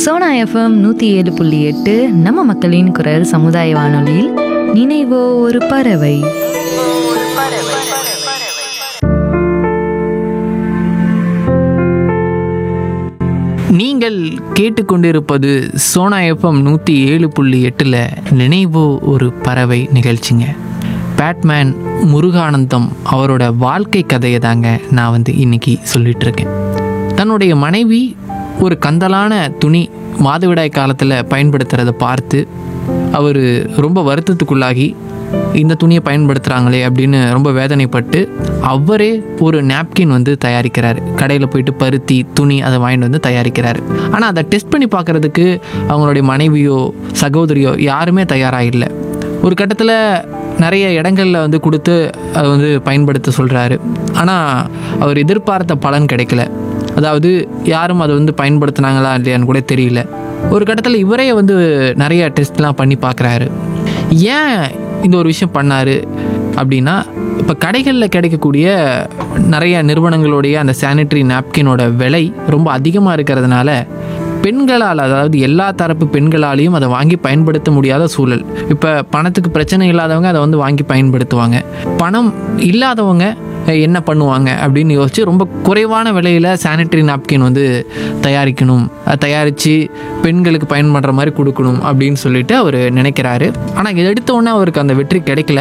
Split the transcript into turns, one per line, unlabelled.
Sona FM நூற்றி ஏழு புள்ளி எட்டு நம்ம மக்களின் குரல் சமுதாய வானொலியில் நினைவோ ஒரு பறவை
நீங்கள் கேட்டுக்கொண்டிருப்பது சோனா எஃப்எம் நூற்றி ஏழு புள்ளி எட்டில் நினைவோ ஒரு பறவை நிகழ்ச்சிங்க பேட்மேன் முருகானந்தம் அவரோட வாழ்க்கை கதையை தாங்க நான் வந்து இன்னைக்கு சொல்லிட்டு இருக்கேன் தன்னுடைய மனைவி ஒரு கந்தலான துணி மாதவிடாய் காலத்தில் பயன்படுத்துகிறத பார்த்து அவர் ரொம்ப வருத்தத்துக்குள்ளாகி இந்த துணியை பயன்படுத்துகிறாங்களே அப்படின்னு ரொம்ப வேதனைப்பட்டு அவரே ஒரு நாப்கின் வந்து தயாரிக்கிறார் கடையில் போயிட்டு பருத்தி துணி அதை வாங்கிட்டு வந்து தயாரிக்கிறார் ஆனால் அதை டெஸ்ட் பண்ணி பார்க்குறதுக்கு அவங்களுடைய மனைவியோ சகோதரியோ யாருமே தயாராக இல்லை ஒரு கட்டத்தில் நிறைய இடங்களில் வந்து கொடுத்து அதை வந்து பயன்படுத்த சொல்கிறாரு ஆனால் அவர் எதிர்பார்த்த பலன் கிடைக்கல அதாவது யாரும் அதை வந்து பயன்படுத்துனாங்களா இல்லையான்னு கூட தெரியல ஒரு கட்டத்தில் இவரே வந்து நிறைய டெஸ்ட்லாம் பண்ணி பார்க்குறாரு ஏன் இந்த ஒரு விஷயம் பண்ணார் அப்படின்னா இப்போ கடைகளில் கிடைக்கக்கூடிய நிறைய நிறுவனங்களுடைய அந்த சானிட்டரி நாப்கினோட விலை ரொம்ப அதிகமாக இருக்கிறதுனால பெண்களால் அதாவது எல்லா தரப்பு பெண்களாலையும் அதை வாங்கி பயன்படுத்த முடியாத சூழல் இப்போ பணத்துக்கு பிரச்சனை இல்லாதவங்க அதை வந்து வாங்கி பயன்படுத்துவாங்க பணம் இல்லாதவங்க அஹ், என்ன பண்ணுவாங்க அப்படின்னு யோசிச்சு ரொம்ப குறைவான விலையில் சானிட்டரி நாப்கின் வந்து தயாரிக்கணும் அதை தயாரித்து பெண்களுக்கு பயன்படுற மாதிரி கொடுக்கணும் அப்படின்னு சொல்லிட்டு அவர் நினைக்கிறாரு ஆனால் இதை எடுத்த உடனே அவருக்கு அந்த வெற்றி கிடைக்கல